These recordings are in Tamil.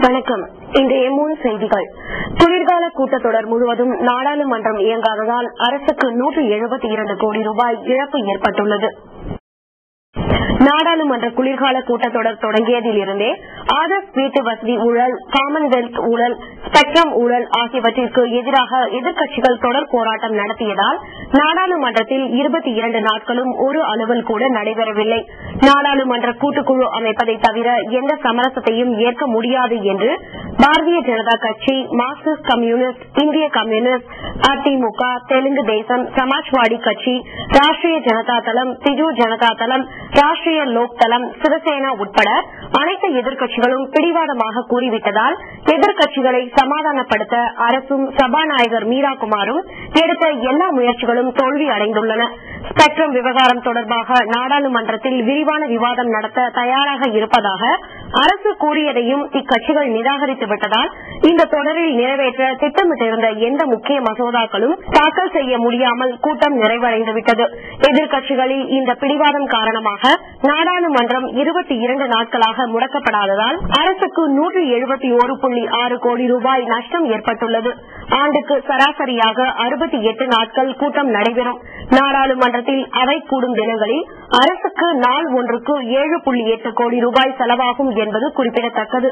வணக்கம் இன்றைய மூணு செய்திகள் குளிர்கால கூட்டத்தொடர் முழுவதும் நாடாளுமன்றம் இயங்காததால் அரசுக்கு நூற்று எழுபத்தி இரண்டு கோடி ரூபாய் இழப்பு ஏற்பட்டுள்ளது நாடாளுமன்ற குளிர்கால கூட்டத்தொடர் தொடங்கியதில் இருந்தே ஆதர்ஸ் வீட்டு வசதி ஊழல் காமன்வெல்த் ஊழல் ஸ்பெக்ட்ரம் ஊழல் ஆகியவற்றிற்கு எதிராக எதிர்க்கட்சிகள் தொடர் போராட்டம் நடத்தியதால் நாடாளுமன்றத்தில் இருபத்தி இரண்டு நாட்களும் ஒரு அலுவல் கூட நடைபெறவில்லை நாடாளுமன்ற கூட்டுக்குழு அமைப்பதை தவிர எந்த சமரசத்தையும் ஏற்க முடியாது என்று பாரதிய ஜனதா கட்சி மார்க்சிஸ்ட் கம்யூனிஸ்ட் இந்திய கம்யூனிஸ்ட் அதிமுக தெலுங்கு தேசம் சமாஜ்வாடி கட்சி ராஷ்டிரிய ஜனதா தளம் திஜு ஜனதா தளம் ராஷ்டிரிய லோக் தளம் சிவசேனா உட்பட அனைத்து எதிர்க்கட்சிகளும் பிடிவாதமாக கூறிவிட்டதால் எதிர்க்கட்சிகளை சமாதானப்படுத்த அரசும் சபாநாயகர் மீரா குமாரும் எடுத்த எல்லா முயற்சிகளும் தோல்வி அடைந்துள்ளன ஸ்பெக்ட்ரம் விவகாரம் தொடர்பாக நாடாளுமன்றத்தில் விரிவான விவாதம் நடத்த தயாராக இருப்பதாக அரசு கூறியதையும் இக்கட்சிகள் நிராகரித்து விட்டதால் இந்த தொடரில் நிறைவேற்ற திட்டமிட்டிருந்த எந்த முக்கிய மசோதாக்களும் தாக்கல் செய்ய முடியாமல் கூட்டம் நிறைவடைந்துவிட்டது எதிர்க்கட்சிகளில் இந்த பிடிவாதம் காரணமாக நாடாளுமன்றம் இருபத்தி இரண்டு நாட்களாக முடக்கப்படாததால் அரசுக்கு நூற்று எழுபத்தி ஒரு புள்ளி ஆறு கோடி ரூபாய் நஷ்டம் ஏற்பட்டுள்ளது ஆண்டுக்கு சராசரியாக அறுபத்தி எட்டு நாட்கள் கூட்டம் நடைபெறும் நாடாளுமன்றத்தில் அவை கூடும் தினங்களில் அரசுக்கு நாள் ஒன்றுக்கு ஏழு புள்ளி எட்டு கோடி ரூபாய் செலவாகும் என்பது குறிப்பிடத்தக்கது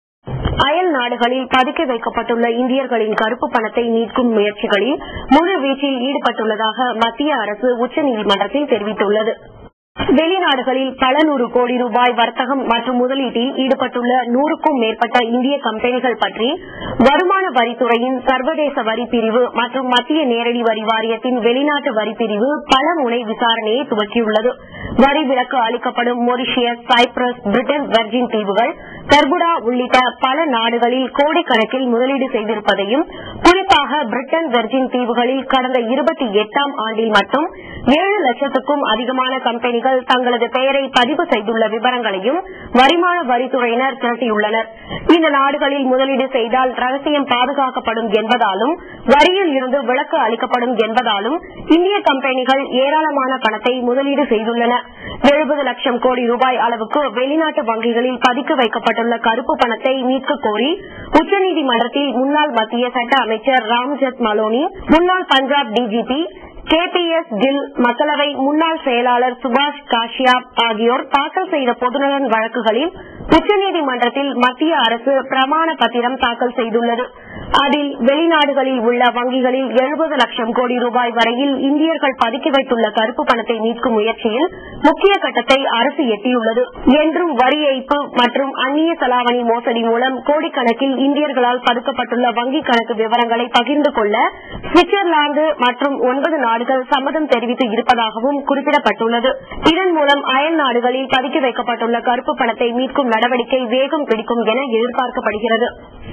அயல் நாடுகளில் பதுக்கி வைக்கப்பட்டுள்ள இந்தியர்களின் கருப்பு பணத்தை மீட்கும் முயற்சிகளில் முழு வீச்சில் ஈடுபட்டுள்ளதாக மத்திய அரசு உச்சநீதிமன்றத்தில் தெரிவித்துள்ளது வெளிநாடுகளில் பல நூறு கோடி ரூபாய் வர்த்தகம் மற்றும் முதலீட்டில் ஈடுபட்டுள்ள நூறுக்கும் மேற்பட்ட இந்திய கம்பெனிகள் பற்றி வருமான வரித்துறையின் சர்வதேச வரி பிரிவு மற்றும் மத்திய நேரடி வரி வாரியத்தின் வெளிநாட்டு வரி பிரிவு பல முனை விசாரணையை துவக்கியுள்ளது வரி விலக்கு அளிக்கப்படும் மொரிஷியஸ் சைப்ரஸ் பிரிட்டன் வெர்ஜின் தீவுகள் கர்புடா உள்ளிட்ட பல நாடுகளில் கோடிக்கணக்கில் முதலீடு செய்திருப்பதையும் குறிப்பாக பிரிட்டன் வெர்ஜின் தீவுகளில் கடந்த இருபத்தி எட்டாம் ஆண்டில் மட்டும் ஏழு லட்சத்துக்கும் அதிகமான கம்பெனிகள் தங்களது பெயரை பதிவு செய்துள்ள விவரங்களையும் வருமான வரித்துறையினர் திரட்டியுள்ளனர் இந்த நாடுகளில் முதலீடு செய்தால் ரகசியம் பாதுகாக்கப்படும் என்பதாலும் வரியில் இருந்து விலக்கு அளிக்கப்படும் என்பதாலும் இந்திய கம்பெனிகள் ஏராளமான பணத்தை முதலீடு செய்துள்ளன எழுபது லட்சம் கோடி ரூபாய் அளவுக்கு வெளிநாட்டு வங்கிகளில் பதுக்கி வைக்கப்பட்டுள்ள கருப்பு பணத்தை மீட்க கோரி உச்சநீதிமன்றத்தில் முன்னாள் மத்திய சட்ட அமைச்சர் ராம்ஜெத் மலோனி முன்னாள் Punjab DGP K P S Gill மக்களவை முன்னாள் செயலாளர் சுபாஷ் காஷ்யாப் ஆகியோர் தாக்கல் செய்த பொதுநலன் வழக்குகளில் உச்சநீதிமன்றத்தில் மத்திய அரசு பிரமாண பத்திரம் தாக்கல் செய்துள்ளது அதில் வெளிநாடுகளில் உள்ள வங்கிகளில் எழுபது லட்சம் கோடி ரூபாய் வரையில் இந்தியர்கள் பதுக்கி வைத்துள்ள கருப்பு பணத்தை மீட்கும் முயற்சியில் முக்கிய கட்டத்தை அரசு எட்டியுள்ளது என்றும் வரி ஏய்ப்பு மற்றும் அந்நிய செலாவணி மோசடி மூலம் கோடிக்கணக்கில் இந்தியர்களால் பதுக்கப்பட்டுள்ள வங்கிக் கணக்கு விவரங்களை பகிர்ந்து கொள்ள சுவிட்சர்லாந்து மற்றும் ஒன்பது நாடுகள் சம்மதம் தெரிவித்து இருப்பதாகவும் குறிப்பிடப்பட்டுள்ளது இதன் மூலம் அயல் நாடுகளில் பதுக்கி வைக்கப்பட்டுள்ள கருப்பு பணத்தை மீட்கும் நடவடிக்கை வேகம் பிடிக்கும் என எதிர்பார்க்கப்படுகிறது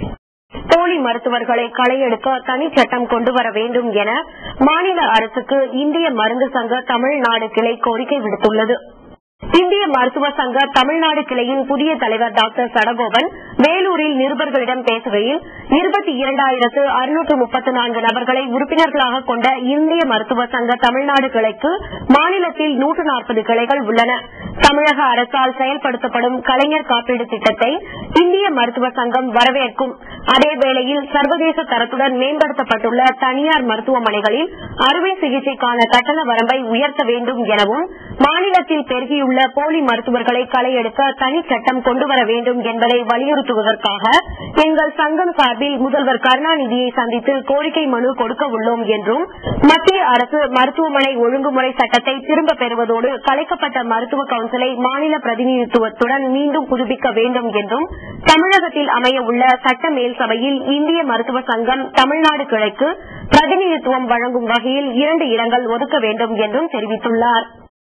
போலி மருத்துவர்களை களையெடுக்க தனிச்சட்டம் கொண்டுவர வேண்டும் என மாநில அரசுக்கு இந்திய மருந்து சங்க தமிழ்நாடு கிளை கோரிக்கை விடுத்துள்ளது இந்திய மருத்துவ சங்க தமிழ்நாடு கிளையின் புதிய தலைவர் டாக்டர் சடகோபன் வேலூரில் நிருபர்களிடம் பேசுகையில் இருபத்தி இரண்டாயிரத்து அறுநூற்று முப்பத்து நான்கு நபர்களை உறுப்பினர்களாக கொண்ட இந்திய மருத்துவ சங்க தமிழ்நாடு கிளைக்கு மாநிலத்தில் நூற்று நாற்பது கிளைகள் உள்ளன தமிழக அரசால் செயல்படுத்தப்படும் கலைஞர் காப்பீடு திட்டத்தை இந்திய மருத்துவ சங்கம் வரவேற்கும் அதேவேளையில் சர்வதேச தரத்துடன் மேம்படுத்தப்பட்டுள்ள தனியார் மருத்துவமனைகளில் அறுவை சிகிச்சைக்கான கட்டண வரம்பை உயர்த்த வேண்டும் எனவும் மாநிலத்தில் பெருகியுள்ள போலி மருத்துவர்களை களையெடுக்க தனி சட்டம் கொண்டுவர வேண்டும் என்பதை வலியுறுத்துவதற்காக எங்கள் சங்கம் சார்பில் முதல்வர் கருணாநிதியை சந்தித்து கோரிக்கை மனு கொடுக்க உள்ளோம் என்றும் மத்திய அரசு மருத்துவமனை ஒழுங்குமுறை சட்டத்தை திரும்ப பெறுவதோடு கலைக்கப்பட்ட மருத்துவ கவுன்சிலை மாநில பிரதிநிதித்துவத்துடன் மீண்டும் புதுப்பிக்க வேண்டும் என்றும் தமிழகத்தில் அமைய உள்ள சட்ட மேல் சபையில் இந்திய மருத்துவ சங்கம் தமிழ்நாடு கிளைக்கு பிரதிநிதித்துவம் வழங்கும் வகையில் இரண்டு இடங்கள் ஒதுக்க வேண்டும் என்றும் தெரிவித்துள்ளார்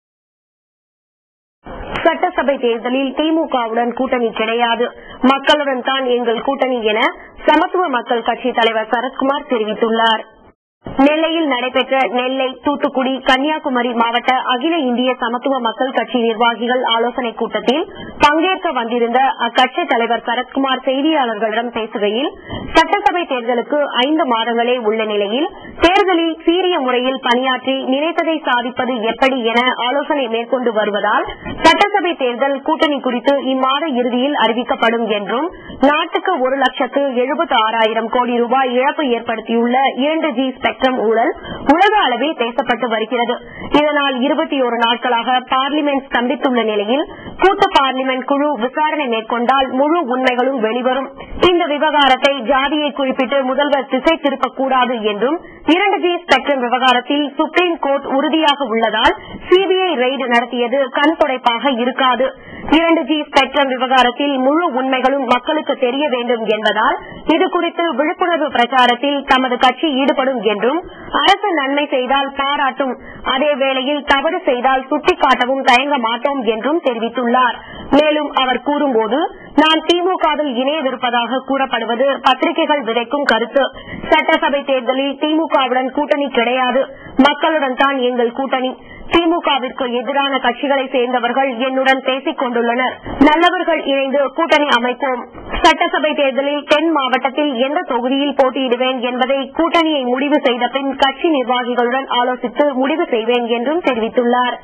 சட்டசபை தேர்தலில் திமுகவுடன் கூட்டணி கிடையாது மக்களுடன் தான் எங்கள் கூட்டணி என சமத்துவ மக்கள் கட்சி தலைவர் சரத்குமார் தெரிவித்துள்ளார் நெல்லையில் நடைபெற்ற நெல்லை தூத்துக்குடி கன்னியாகுமரி மாவட்ட அகில இந்திய சமத்துவ மக்கள் கட்சி நிர்வாகிகள் ஆலோசனைக் கூட்டத்தில் பங்கேற்க வந்திருந்த அக்கட்சி தலைவர் சரத்குமார் செய்தியாளர்களிடம் பேசுகையில் சட்டசபை தேர்தலுக்கு ஐந்து மாதங்களே உள்ள நிலையில் தேர்தல் தேர்தலில் சீரிய முறையில் பணியாற்றி நினைத்ததை சாதிப்பது எப்படி என ஆலோசனை மேற்கொண்டு வருவதால் சட்டசபை தேர்தல் கூட்டணி குறித்து இம்மாத இறுதியில் அறிவிக்கப்படும் என்றும் நாட்டுக்கு ஒரு லட்சத்து எழுபத்தி ஆறாயிரம் கோடி ரூபாய் இழப்பு ஏற்படுத்தியுள்ள இரண்டு ஜி ஸ்பெக்ட்ரம் ஊழல் உலக அளவில் பேசப்பட்டு வருகிறது இதனால் இருபத்தி ஒரு நாட்களாக பார்லிமெண்ட் ஸ்தம்பித்துள்ள நிலையில் கூட்ட பார்லிமெண்ட் குழு விசாரணை மேற்கொண்டால் முழு உண்மைகளும் வெளிவரும் இந்த விவகாரத்தை ஜாதியை குறிப்பிட்டு முதல்வர் திசை திருப்பக்கூடாது என்றும் இரண்டு ஜி ஸ்பெக்ட்ரம் விவகாரத்தில் சுப்ரீம் கோர்ட் உறுதியாக உள்ளதால் சிபிஐ ரெய்டு நடத்தியது கண் துடைப்பாக இருக்காது இரண்டு ஜி ஸ்பெக்ட்ரம் விவகாரத்தில் முழு உண்மைகளும் மக்களுக்கு தெரிய வேண்டும் என்பதால் இதுகுறித்து விழிப்புணர்வு பிரச்சாரத்தில் தமது கட்சி ஈடுபடும் என்றும் அரசு நன்மை செய்தால் பாராட்டும் அதே வேளையில் தவறு செய்தால் சுட்டிக்காட்டவும் தயங்க மாட்டோம் என்றும் தெரிவித்துள்ளார் மேலும் அவர் கூறும்போது நான் திமுகவில் இணையவிருப்பதாக கூறப்படுவது பத்திரிகைகள் விதைக்கும் கருத்து சட்டசபை தேர்தலில் திமுகவுடன் கூட்டணி கிடையாது மக்களுடன் தான் எங்கள் கூட்டணி திமுகவிற்கு எதிரான கட்சிகளை சேர்ந்தவர்கள் என்னுடன் பேசிக் கொண்டுள்ளனர் நல்லவர்கள் இணைந்து கூட்டணி அமைப்போம் சட்டசபை தேர்தலில் தென் மாவட்டத்தில் எந்த தொகுதியில் போட்டியிடுவேன் என்பதை கூட்டணியை முடிவு செய்த பின் கட்சி நிர்வாகிகளுடன் ஆலோசித்து முடிவு செய்வேன் என்றும் தெரிவித்துள்ளார்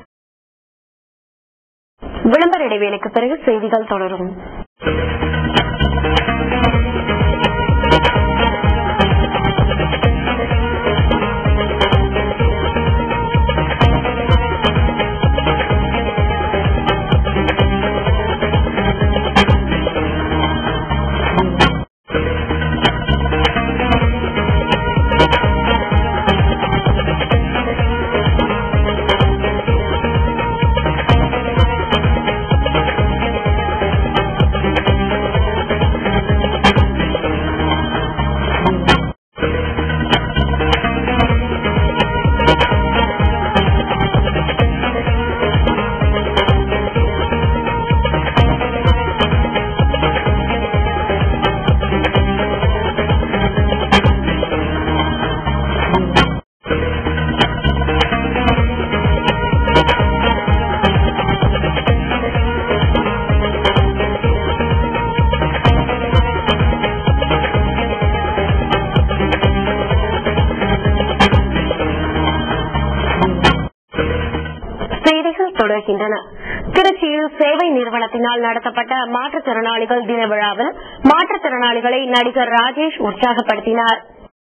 விளம்பர இடைவேளைக்கு பிறகு செய்திகள் தொடரும் செய்திகள் தொடர்கின்றன திருச்சியில் சேவை நிறுவனத்தினால் நடத்தப்பட்ட மாற்றுத்திறனாளிகள் தின விழாவில் மாற்றுத்திறனாளிகளை நடிகர் ராஜேஷ் உற்சாகப்படுத்தினார்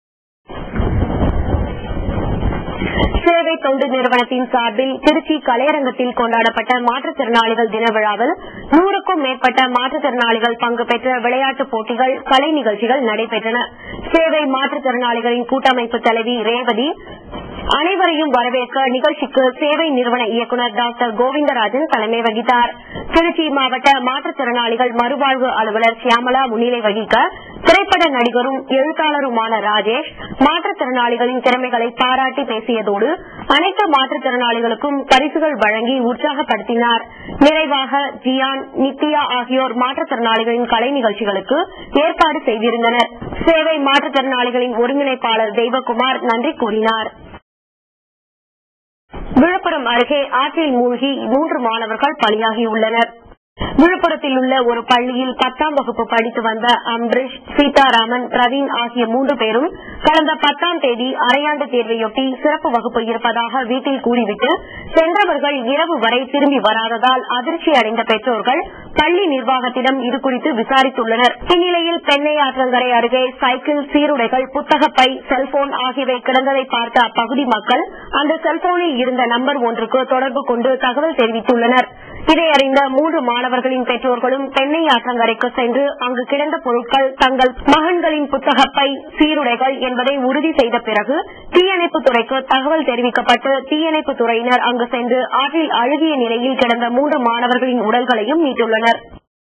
சேவை தொண்டு நிறுவனத்தின் சார்பில் திருச்சி கலையரங்கத்தில் கொண்டாடப்பட்ட மாற்றுத்திறனாளிகள் தின விழாவில் நூறுக்கும் மேற்பட்ட மாற்றுத்திறனாளிகள் பங்கு பெற்ற விளையாட்டுப் போட்டிகள் கலை நிகழ்ச்சிகள் நடைபெற்றன சேவை மாற்றுத்திறனாளிகளின் கூட்டமைப்பு தலைவி ரேவதி அனைவரையும் வரவேற்க நிகழ்ச்சிக்கு சேவை நிறுவன இயக்குநர் டாக்டர் கோவிந்தராஜன் தலைமை வகித்தார் திருச்சி மாவட்ட மாற்றுத்திறனாளிகள் மறுவாழ்வு அலுவலர் சியாமலா முன்னிலை வகிக்க திரைப்பட நடிகரும் எழுத்தாளருமான ராஜேஷ் மாற்றுத்திறனாளிகளின் திறமைகளை பாராட்டி பேசியதோடு அனைத்து மாற்றுத்திறனாளிகளுக்கும் பரிசுகள் வழங்கி உற்சாகப்படுத்தினார் நிறைவாக ஜியான் நித்யா ஆகியோர் மாற்றுத்திறனாளிகளின் கலை நிகழ்ச்சிகளுக்கு ஏற்பாடு செய்திருந்தனர் சேவை மாற்றுத்திறனாளிகளின் ஒருங்கிணைப்பாளர் தெய்வகுமார் நன்றி கூறினார் விழுப்புரம் அருகே ஆற்றில் மூழ்கி மூன்று மாணவர்கள் பலியாகியுள்ளனர் விழுப்புரத்தில் உள்ள ஒரு பள்ளியில் பத்தாம் வகுப்பு படித்து வந்த அம்பரீஷ் சீதாராமன் பிரவீன் ஆகிய மூன்று பேரும் கடந்த பத்தாம் தேதி அரையாண்டு தேர்வையொட்டி சிறப்பு வகுப்பு இருப்பதாக வீட்டில் கூறிவிட்டு சென்றவர்கள் இரவு வரை திரும்பி வராததால் அதிர்ச்சி அடைந்த பெற்றோர்கள் பள்ளி நிர்வாகத்திடம் இதுகுறித்து விசாரித்துள்ளனர் இந்நிலையில் பெண்ணை ஆற்றங்கரை அருகே சைக்கிள் சீருடைகள் புத்தகப்பை செல்போன் ஆகியவை கிடந்ததை பார்த்த அப்பகுதி மக்கள் அந்த செல்போனில் இருந்த நம்பர் ஒன்றுக்கு தொடர்பு கொண்டு தகவல் தெரிவித்துள்ளனர் இதை அறிந்த மூன்று மாணவர்களின் பெற்றோர்களும் பெண்ணை ஆற்றங்கரைக்கு சென்று அங்கு கிடந்த பொருட்கள் தங்கள் மகன்களின் புத்தகப்பை சீருடைகள் என்பதை உறுதி செய்த பிறகு தீயணைப்புத் துறைக்கு தகவல் தெரிவிக்கப்பட்டு தீயணைப்புத் துறையினர் அங்கு சென்று ஆற்றில் அழுகிய நிலையில் கிடந்த மூன்று மாணவர்களின் உடல்களையும் மீட்டுள்ளனர்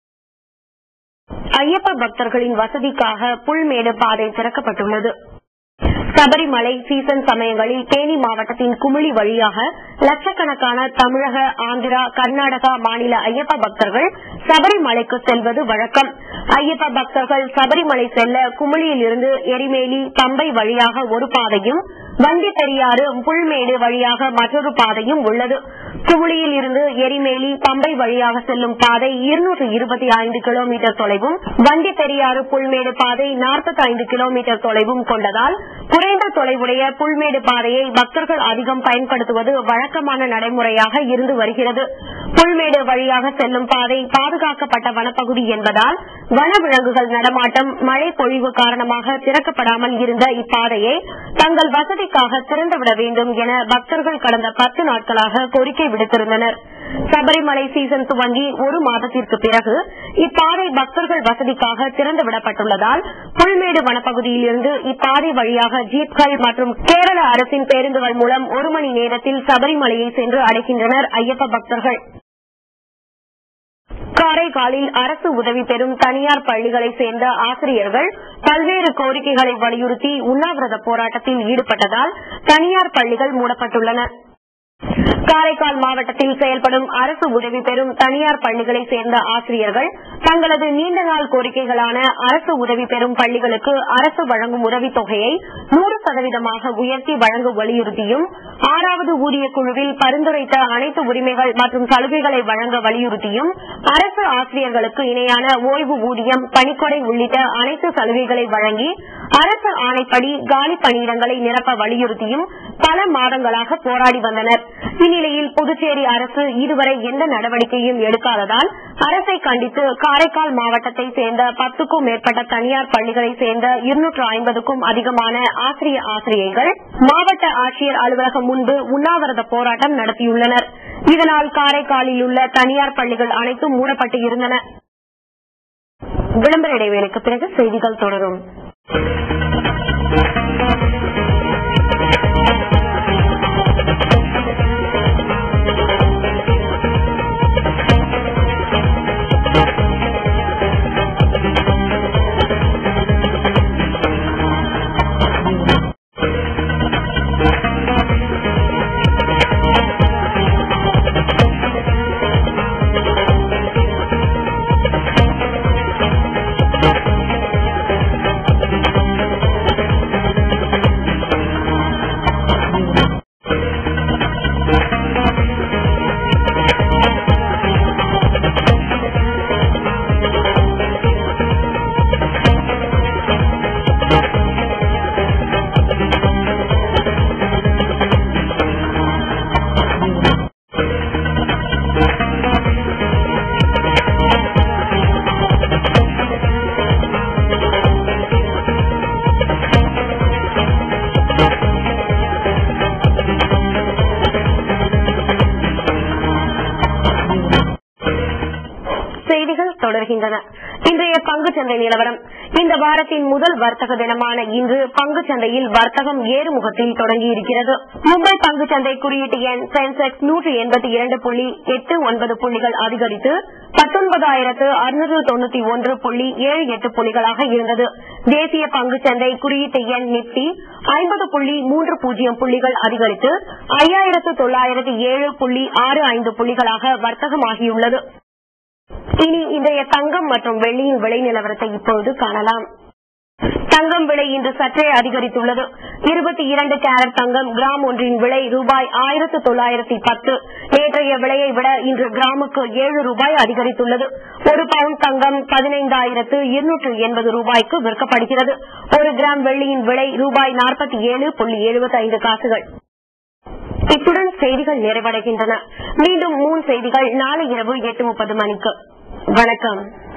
ஐயப்ப பக்தர்களின் வசதிக்காக புல்மேடு பாதை திறக்கப்பட்டுள்ளது சபரிமலை சீசன் சமயங்களில் தேனி மாவட்டத்தின் குமிழி வழியாக லட்சக்கணக்கான தமிழக ஆந்திரா கர்நாடகா மாநில ஐயப்ப பக்தர்கள் சபரிமலைக்கு செல்வது வழக்கம் ஐயப்ப பக்தர்கள் சபரிமலை செல்ல குமிழியில் இருந்து எரிமேலி பம்பை வழியாக ஒரு பாதையும் வண்டி பெரியாறு புல்மேடு வழியாக மற்றொரு பாதையும் உள்ளது குமுளியில் இருந்து எரிமேலி பம்பை வழியாக செல்லும் பாதை இருநூற்று இருபத்தி ஐந்து கிலோமீட்டர் தொலைவும் வண்டி பெரியாறு புல்மேடு பாதை நாற்பத்தி ஐந்து கிலோமீட்டர் தொலைவும் கொண்டதால் குறைந்த தொலைவுடைய புல்மேடு பாதையை பக்தர்கள் அதிகம் பயன்படுத்துவது வழக்கமான நடைமுறையாக இருந்து வருகிறது புல்மேடு வழியாக செல்லும் பாதை பாதுகாக்கப்பட்ட வனப்பகுதி என்பதால் வனவிலங்குகள் நடமாட்டம் மழை பொழிவு காரணமாக திறக்கப்படாமல் இருந்த இப்பாதையை தங்கள் வசதிக்காக திறந்துவிட வேண்டும் என பக்தர்கள் கடந்த பத்து நாட்களாக கோரிக்கை விடுத்திருந்தனர் சபரிமலை சீசன் துவங்கி ஒரு மாதத்திற்கு பிறகு இப்பாதை பக்தர்கள் வசதிக்காக திறந்துவிடப்பட்டுள்ளதால் புல்மேடு வனப்பகுதியில் இருந்து இப்பாதை வழியாக ஜீப்கள் மற்றும் கேரள அரசின் பேருந்துகள் மூலம் ஒரு மணி நேரத்தில் சபரிமலையை சென்று அடைகின்றனர் ஐயப்ப பக்தர்கள் காரைக்காலில் அரசு உதவி பெறும் தனியார் பள்ளிகளை சேர்ந்த ஆசிரியர்கள் பல்வேறு கோரிக்கைகளை வலியுறுத்தி உண்ணாவிரத போராட்டத்தில் ஈடுபட்டதால் தனியார் பள்ளிகள் மூடப்பட்டுள்ளன காரைக்கால் மாவட்டத்தில் செயல்படும் அரசு உதவி பெறும் தனியார் பள்ளிகளை சேர்ந்த ஆசிரியர்கள் தங்களது நீண்ட நாள் கோரிக்கைகளான அரசு உதவி பெறும் பள்ளிகளுக்கு அரசு வழங்கும் உதவித் தொகையை நூறு சதவீதமாக உயர்த்தி வழங்க வலியுறுத்தியும் ஆறாவது ஊதிய குழுவில் பரிந்துரைத்த அனைத்து உரிமைகள் மற்றும் சலுகைகளை வழங்க வலியுறுத்தியும் அரசு ஆசிரியர்களுக்கு இணையான ஓய்வு ஊதியம் பணிக்கொடை உள்ளிட்ட அனைத்து சலுகைகளை வழங்கி அரசு ஆணைப்படி காலி பணியிடங்களை நிரப்ப வலியுறுத்தியும் பல மாதங்களாக போராடி வந்தனர் இந்நிலையில் புதுச்சேரி அரசு இதுவரை எந்த நடவடிக்கையும் எடுக்காததால் அரசை கண்டித்து காரைக்கால் மாவட்டத்தை சேர்ந்த பத்துக்கும் மேற்பட்ட தனியார் பள்ளிகளை சேர்ந்த இருநூற்று ஐம்பதுக்கும் அதிகமான ஆசிரிய ஆசிரியைகள் மாவட்ட ஆட்சியர் அலுவலகம் முன்பு உண்ணாவிரத போராட்டம் நடத்தியுள்ளனர் இதனால் காரைக்காலில் உள்ள தனியார் பள்ளிகள் அனைத்தும் மூடப்பட்டு இருந்தன விளம்பர இடைவேளைக்கு பிறகு செய்திகள் தொடரும் செய்திகள் தொடர்கின்றன இன்றைய பங்கு சந்தை நிலவரம் இந்த வாரத்தின் முதல் வர்த்தக தினமான இன்று பங்கு சந்தையில் வர்த்தகம் ஏறுமுகத்தில் தொடங்கியிருக்கிறது மும்பை பங்கு சந்தை குறியீட்டு எண் சென்செக்ஸ் நூற்றி எண்பத்தி இரண்டு புள்ளி எட்டு ஒன்பது புள்ளிகள் அதிகரித்து பத்தொன்பதாயிரத்து அறுநூற்று தொண்ணூத்தி ஒன்று புள்ளி ஏழு எட்டு புள்ளிகளாக இருந்தது தேசிய பங்கு சந்தை குறியீட்டு எண் நிப்டி ஐம்பது புள்ளி மூன்று பூஜ்ஜியம் புள்ளிகள் அதிகரித்து ஐயாயிரத்து தொள்ளாயிரத்து ஏழு புள்ளி ஆறு ஐந்து புள்ளிகளாக வர்த்தகமாகியுள்ளது இனி இன்றைய தங்கம் மற்றும் வெள்ளியின் விலை நிலவரத்தை இப்பொழுது காணலாம் தங்கம் விலை இன்று சற்றே அதிகரித்துள்ளது இருபத்தி இரண்டு கேரட் தங்கம் கிராம் ஒன்றின் விலை ரூபாய் ஆயிரத்து தொள்ளாயிரத்தி பத்து நேற்றைய விலையை விட இன்று கிராமுக்கு ஏழு ரூபாய் அதிகரித்துள்ளது ஒரு பவுண்ட் தங்கம் பதினைந்தாயிரத்து இருநூற்று எண்பது ரூபாய்க்கு விற்கப்படுகிறது ஒரு கிராம் வெள்ளியின் விலை ரூபாய் நாற்பத்தி ஏழு புள்ளி எழுபத்தி ஐந்து காசுகள் இத்துடன் செய்திகள் நிறைவடைகின்றன மீண்டும் மூணு செய்திகள் நாளை இரவு எட்டு முப்பது மணிக்கு வணக்கம்